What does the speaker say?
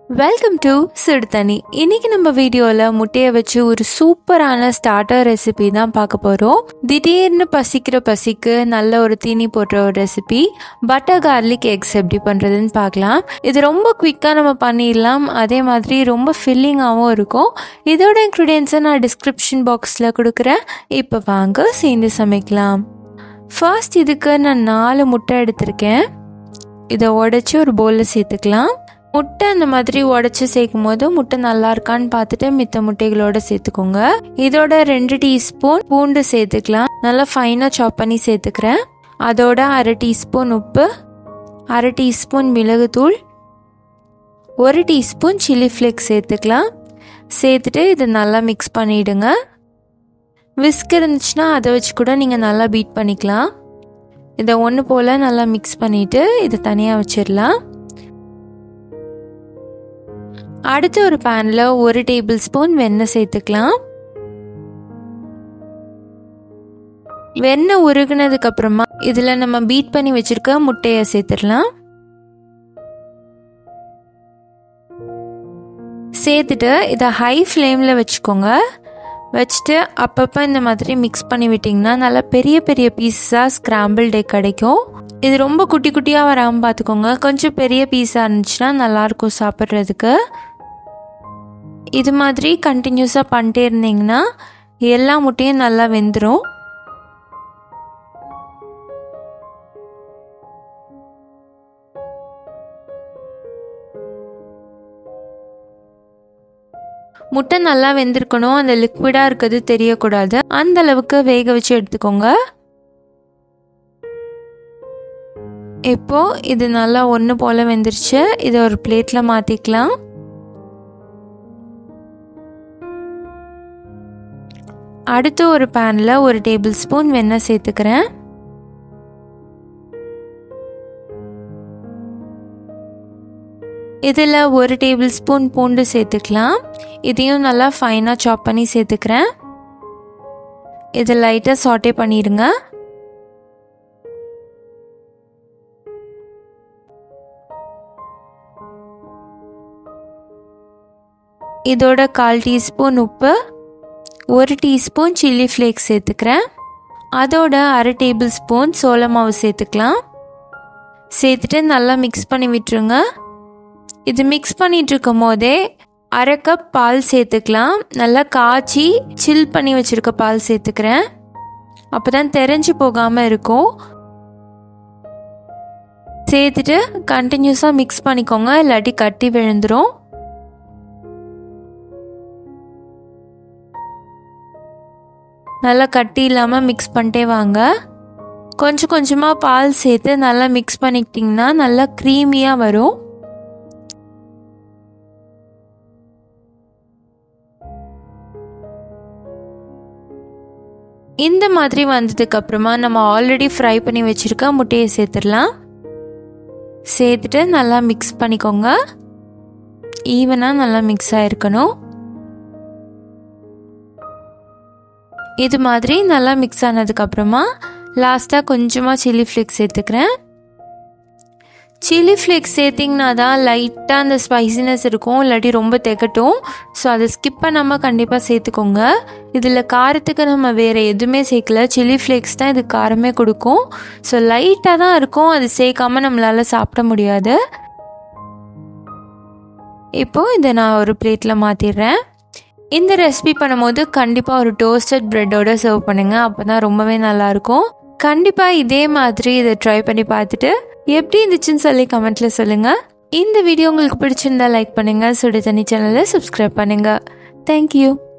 welcome to சிடு தண்ணி இன்னைக்கு நம்ம வீடியோவில் முட்டையை வச்சு ஒரு சூப்பரான ஸ்டார்டர் ரெசிபி தான் பார்க்க போகிறோம் திடீர்னு பசிக்கிற பசிக்கு நல்ல ஒரு தீனி போடுற ஒரு ரெசிபி பட்டர் கார்லிக் எக்ஸ் எப்படி பண்ணுறதுன்னு பார்க்கலாம் இது ரொம்ப குவிக்காக நம்ம பண்ணிடலாம் அதே மாதிரி ரொம்ப ஃபில்லிங்காகவும் இருக்கும் இதோட இன்க்ரீடியன்ஸை நான் டிஸ்கிரிப்ஷன் பாக்ஸில் கொடுக்குறேன் இப்போ வாங்க சேர்ந்து சமைக்கலாம் ஃபர்ஸ்ட் இதுக்கு நான் நாலு முட்டை எடுத்திருக்கேன் இதை உடச்சி ஒரு பவுலில் சேர்த்துக்கலாம் முட்டை அந்த மாதிரி உடச்சி சேர்க்கும் போது முட்டை நல்லா இருக்கான்னு பார்த்துட்டு மித்த முட்டைகளோட சேர்த்துக்கோங்க இதோட ரெண்டு டீஸ்பூன் பூண்டு சேர்த்துக்கலாம் நல்லா ஃபைனாக சாப் பண்ணி சேர்த்துக்கிறேன் அதோட அரை டீஸ்பூன் உப்பு அரை டீஸ்பூன் மிளகுத்தூள் ஒரு டீஸ்பூன் சில்லி ஃப்ளேக்ஸ் சேர்த்துக்கலாம் சேர்த்துட்டு இதை நல்லா மிக்ஸ் பண்ணிவிடுங்க விஸ்க் இருந்துச்சுன்னா அதை வச்சு கூட நீங்கள் நல்லா பீட் பண்ணிக்கலாம் இதை ஒன்று போல் நல்லா மிக்ஸ் பண்ணிவிட்டு இதை தனியாக வச்சிடலாம் அடுத்து ஒரு பேனில் ஒரு டேபிள் ஸ்பூன் வெண்ணெய் சேர்த்துக்கலாம் வெண்ணெய் உருகுனதுக்கு அப்புறமா இதில் நம்ம பீட் பண்ணி வச்சிருக்க முட்டையை சேர்த்துடலாம் சேர்த்துட்டு இதை ஹை ஃப்ளேமில் வச்சுக்கோங்க வச்சுட்டு அப்பப்போ இந்த மாதிரி மிக்ஸ் பண்ணி விட்டிங்கன்னா நல்லா பெரிய பெரிய பீஸாக ஸ்க்ராம்பிள் டே கிடைக்கும் இது ரொம்ப குட்டி குட்டியாக வராமல் பார்த்துக்கோங்க கொஞ்சம் பெரிய பீஸாக இருந்துச்சுன்னா நல்லாயிருக்கும் சாப்பிட்றதுக்கு இது மாதிரி கண்டினியூஸாக பண்ணிட்டே இருந்தீங்கன்னா எல்லா முட்டையும் நல்லா வெந்துடும் முட்டை நல்லா வெந்திருக்கணும் அந்த லிக்விடாக இருக்கிறது தெரியக்கூடாது அந்த அளவுக்கு வேக வச்சு எடுத்துக்கோங்க இப்போ இது நல்லா ஒன்று போல் வெந்துருச்சு இதை ஒரு பிளேட்டில் மாற்றிக்கலாம் அடுத்து ஒரு பேனில் ஒரு டேபிள் ஸ்பூன் வெண்ணெய் சேர்த்துக்கிறேன் இதில் ஒரு டேபிள் ஸ்பூன் பூண்டு சேர்த்துக்கலாம் இதையும் நல்லா ஃபைனாக சாப் பண்ணி சேர்த்துக்கிறேன் இது லைட்டாக சாட்டே பண்ணிடுங்க இதோட கால் டீஸ்பூன் உப்பு ஒரு டீஸ்பூன் சில்லி ஃப்ளேக்ஸ் சேர்த்துக்கிறேன் அதோட அரை டேபிள் ஸ்பூன் சோள மாவு சேர்த்துக்கலாம் சேர்த்துட்டு நல்லா மிக்ஸ் பண்ணி விட்டுருங்க இது மிக்ஸ் பண்ணிட்டு இருக்கும் போதே அரை கப் பால் சேர்த்துக்கலாம் நல்லா காய்ச்சி சில் பண்ணி வச்சுருக்க பால் சேர்த்துக்கிறேன் அப்போ தான் தெரிஞ்சு போகாமல் இருக்கும் சேர்த்துட்டு கண்டினியூஸாக மிக்ஸ் பண்ணிக்கோங்க இல்லாட்டி கட்டி விழுந்துடும் நல்லா கட்டி இல்லாமல் மிக்ஸ் பண்ணிட்டே வாங்க கொஞ்சம் கொஞ்சமாக பால் சேர்த்து நல்லா மிக்ஸ் பண்ணிக்கிட்டிங்கன்னா நல்லா க்ரீமியாக வரும் இந்த மாதிரி வந்ததுக்கு அப்புறமா நம்ம ஆல்ரெடி ஃப்ரை பண்ணி வச்சுருக்க முட்டையை சேர்த்துடலாம் சேர்த்துட்டு நல்லா மிக்ஸ் பண்ணிக்கோங்க ஈவனாக நல்லா மிக்ஸ் ஆகிருக்கணும் இது மாதிரி நல்லா மிக்ஸ் ஆனதுக்கப்புறமா லாஸ்ட்டாக கொஞ்சமாக சில்லி ஃப்ளேக்ஸ் சேர்த்துக்கிறேன் சில்லி ஃப்ளேக்ஸ் சேர்த்திங்கன்னா தான் லைட்டாக அந்த ஸ்பைசினஸ் இருக்கும் இல்லாட்டி ரொம்ப திகட்டும் ஸோ அதை ஸ்கிப் பண்ணாமல் கண்டிப்பாக சேர்த்துக்கோங்க இதில் காரத்துக்கு நம்ம வேறு எதுவுமே சேர்க்கல சில்லி ஃப்ளேக்ஸ் தான் இது காரமே கொடுக்கும் ஸோ லைட்டாக தான் இருக்கும் அது சேர்க்காம நம்மளால் சாப்பிட முடியாது இப்போது இதை நான் ஒரு பிளேட்டில் மாற்றிடுறேன் இந்த ரெசிபி பண்ணும்போது கண்டிப்பாக ஒரு டோஸ்டட் ப்ரெட்டோட சர்வ் பண்ணுங்கள் அப்போ தான் ரொம்பவே நல்லாயிருக்கும் கண்டிப்பாக இதே மாதிரி இதை ட்ரை பண்ணி பார்த்துட்டு எப்படி இருந்துச்சுன்னு சொல்லி கமெண்ட்டில் சொல்லுங்கள் இந்த வீடியோ உங்களுக்கு பிடிச்சிருந்தா லைக் பண்ணுங்கள் சுடு தண்ணி சேனலை சப்ஸ்கிரைப் பண்ணுங்கள் தேங்க்யூ